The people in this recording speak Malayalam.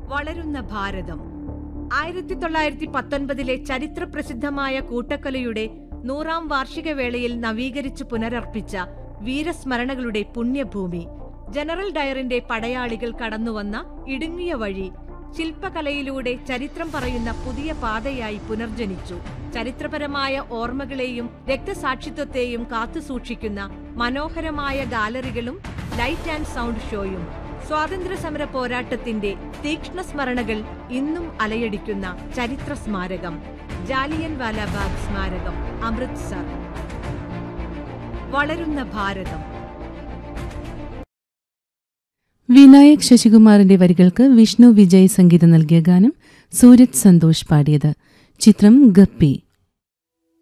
വളരുന്ന ഭാരതം ആയിരത്തി തൊള്ളായിരത്തി പത്തൊൻപതിലെ ചരിത്ര പ്രസിദ്ധമായ കൂട്ടക്കൊലയുടെ നൂറാം വാർഷിക വേളയിൽ നവീകരിച്ചു പുനരർപ്പിച്ച വീരസ്മരണകളുടെ പുണ്യഭൂമി ജനറൽ ഡയറിന്റെ പടയാളികൾ കടന്നുവന്ന ഇടുങ്ങിയ വഴി ശില്പകലയിലൂടെ ചരിത്രം പറയുന്ന പുതിയ പാതയായി പുനർജനിച്ചു ചരിത്രപരമായ ഓർമ്മകളെയും രക്തസാക്ഷിത്വത്തെയും കാത്തുസൂക്ഷിക്കുന്ന മനോഹരമായ ഗാലറികളും ലൈറ്റ് ആൻഡ് സൗണ്ട് ഷോയും സ്വാതന്ത്ര്യസമര പോരാട്ടത്തിന്റെ തീക്ഷ്ണ സ്മരണകൾ ഇന്നും അലയടിക്കുന്ന ചരിത്ര സ്മാരകം ജാലിയൻ വാലാബാഗ് സ്മാരകം അമൃത്സർ വളരുന്ന ഭാരതം വിനായക് ശശികുമാറിന്റെ വരികൾക്ക് വിഷ്ണു വിജയ് സംഗീതം നൽകിയ ഗാനം സൂരജ് സന്തോഷ് പാടിയത് ചിത്രം ഗപ്പി